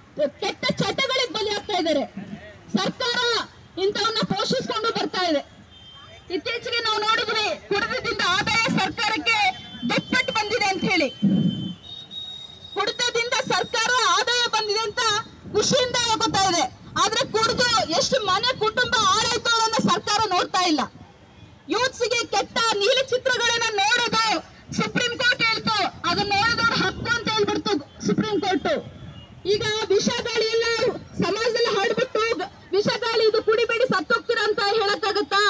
ಕೆಟ್ಟ ಚಟಗಳಿಗೆ ಬಲಿಯಾಗ್ತಾ ಇದ್ದಾರೆ ಸರ್ಕಾರ ಇಂಥವನ್ನ ಪೋಷಿಸಿಕೊಂಡು ಬರ್ತಾ ಇದೆ ಇತ್ತೀಚೆಗೆ ನಾವು ನೋಡಿದ್ವಿ ಕುಡಿತದಿಂದ ಆದಾಯ ಸರ್ಕಾರಕ್ಕೆ ದುಪ್ಪಟ್ಟು ಬಂದಿದೆ ಅಂತ ಹೇಳಿ ಕುಡಿತದಿಂದ ಸರ್ಕಾರ ಆದಾಯ ಬಂದಿದೆ ಅಂತ ಖುಷಿಯಿಂದ ಹೋಗುತ್ತಾ ಇದೆ ಆದ್ರೆ ಕುಡಿದು ಎಷ್ಟು ಮನೆ ಕುಟುಂಬ ಆಡಾಯ್ತು ಅನ್ನೋದನ್ನ ಸರ್ಕಾರ ನೋಡ್ತಾ ಇಲ್ಲ ಯೂತ್ಸ್ಗೆ ಕೆಟ್ಟ ನೀಲಿ ಚಿತ್ರಗಳನ್ನ ನೋಡೋದು ಸುಪ್ರೀಂ ಕೋರ್ಟ್ ಹೇಳ್ತು ಅದನ್ನ ನೋಡೋದವ್ರ ಹಕ್ಕು ಅಂತ ಹೇಳ್ಬಿಡ್ತು ಸುಪ್ರೀಂ ಕೋರ್ಟ್ ಈಗ ವಿಷ ಗಾಳಿ ಎಲ್ಲ ಸಮಾಜದಲ್ಲಿ ಹರಡ್ಬಿಟ್ಟು ವಿಷ ಗಾಳಿ ಇದು ಕುಡಿಬೇಡಿ ಸತ್ತೋಗ್ತೀರಾ ಅಂತ ಹೇಳಕ್ಕಾಗತ್ತಾ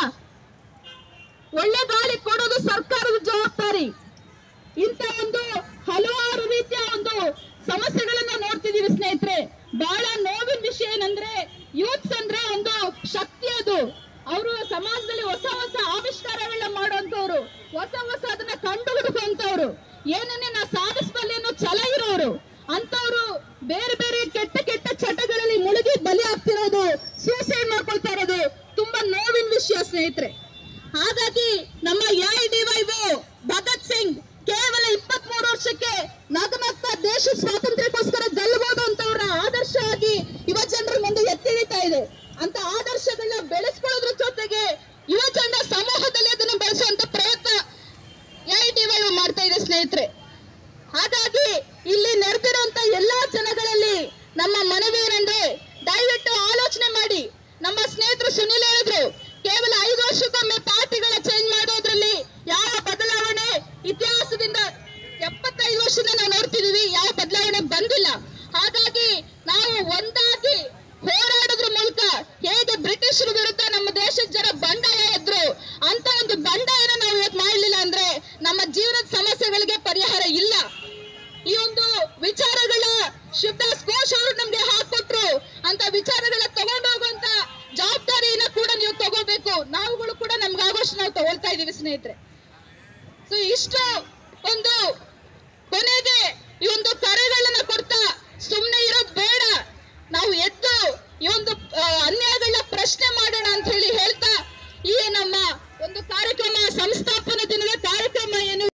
ಒಳ್ಳೆ ಗಾಳಿ ಕೊಡೋದು ಸರ್ಕಾರದ ಜವಾಬ್ದಾರಿ ಇಂಥ ಒಂದು ಹಲವಾರು ರೀತಿಯ ಒಂದು ಸಮಸ್ಯೆಗಳನ್ನ ನೋಡ್ತಿದೀವಿ ಸ್ನೇಹಿತರೆ ಬಹಳ ನೋವಿನ ವಿಷಯ ಏನಂದ್ರೆ ಯೂತ್ಸ್ ಅಂದ್ರೆ ಒಂದು ಶಕ್ತಿ ಅದು ಅವರು ಸಮಾಜದಲ್ಲಿ ಹೊಸ ಹೊಸ ಆವಿಷ್ಕಾರಗಳನ್ನ ಮಾಡುವಂತವ್ರು ಹೊಸ ಹೊಸ ಅದನ್ನ ಕಂಡು ಹುಡುಕುವಂತವ್ರು ಏನನ್ನೇ ನಾ ಸಾಧಿಸಬಲ್ಲೆ ಅನ್ನೋ ಛಲ ಇರೋರು ಅಂತವ್ರು ಬೇರೆ ಬೇರೆ ಕೆಟ್ಟ ಕೆಟ್ಟ ಚಟಗಳಲ್ಲಿ ಮುಳುಗಿ ಬಲಿ ಆಗ್ತಿರೋದು ಸೂಸೈಡ್ ಮಾಡ್ಕೊಳ್ತಾ ಇರೋದು ತುಂಬಾ ನೋವಿನ ವಿಷಯ ಸ್ನೇಹಿತರೆ ಹಾಗಾಗಿ ನಮ್ಮ ಎಐಡಿವೈಒ ಭಗತ್ ಸಿಂಗ್ ಕೇವಲ ಇಪ್ಪತ್ತ್ ಮೂರು ವರ್ಷಕ್ಕೆ ನಗನಗ್ತಾ ದೇಶ ಸ್ವಾತಂತ್ರ್ಯಕ್ಕೋಸ್ಕರ ಗೆಲ್ಲಬಹುದು ಅಂತವ್ರ ಆದರ್ಶವಾಗಿ ಯುವ ಜನರ ಮುಂದೆ ಎತ್ತಿಳಿತಾ ಇದೆ ಅಂತ ಆದರ್ಶಗಳನ್ನ ಬೆಳೆಸ್ಕೊಳ್ಳೋದ್ರ ಜೊತೆಗೆ ಯುವ ಜನರ ಸಮೂಹದಲ್ಲಿ ಅದನ್ನು ಬೆಳೆಸುವಂತ ಪ್ರಯತ್ನ ಎಐಡಿವೈಒ ಮಾಡ್ತಾ ಇದೆ ಸ್ನೇಹಿತರೆ ಹಾಗಾಗಿ ಇಲ್ಲಿ ನೆರೆದಿರುವಂತ ಎಲ್ಲಾ ಜನಗಳಲ್ಲಿ ನಮ್ಮ ಮನವಿ ಏನಂದ್ರೆ ದಯವಿಟ್ಟು ಆಲೋಚನೆ ಮಾಡಿ ನಮ್ಮ ಸ್ನೇಹಿತರು ಸುನಿಲ್ ಹೇಳಿದ್ರು ಕೇವಲ ಐದು ವರ್ಷಕ್ಕೊಮ್ಮೆ ಪಾರ್ಟಿಗಳ ಚೇಂಜ್ ಮಾಡೋದ್ರಲ್ಲಿ ಯಾವ ಬದಲಾವಣೆ ಇತಿಹಾಸದಿಂದ ಎಪ್ಪತ್ತೈದು ವರ್ಷದಿಂದ ನಾವು ನೋಡ್ತಿದೀವಿ ಯಾವ ಬದಲಾವಣೆ ಬಂದಿಲ್ಲ ಹಾಗಾಗಿ ನಾವು ಒಂದಾಗಿ ಹೋರಾಡೋದ್ರ ಮೂಲಕ ಹೇಗೆ ಬ್ರಿಟಿಷರ ವಿರುದ್ಧ ನಮ್ಮ ದೇಶದ ಜನ ಬಂಡಾಯ ಎದ್ರು ಅಂತ ಒಂದು ಬಂಡಾಯನ ನಾವು ಇವತ್ತು ಮಾಡಲಿಲ್ಲ ಅಂದ್ರೆ ನಮ್ಮ ಜೀವನದ ಸಮಸ್ಯೆಗಳಿಗೆ ಪರಿಹಾರ ಇಲ್ಲ ಈ ಒಂದು ವಿಚಾರಗಳ ಶಿವದಾಸ್ ಘೋಷ್ ಅವರು ನಮ್ಗೆ ಹಾಕೊಟ್ರು ಅಂತ ವಿಚಾರಗಳ ತಗೊಂಡೋಗುವಂತ ಜವಾಬ್ದಾರಿಯನ್ನ ಕೂಡ ನೀವು ತಗೋಬೇಕು ನಾವುಗಳು ಕೂಡ ನಮ್ಗೆ ಆಗೋಷ್ಟು ನಾವು ತಗೊಳ್ತಾ ಇದೀವಿ ಸ್ನೇಹಿತರೆ ಸೊ ಇಷ್ಟು ಒಂದು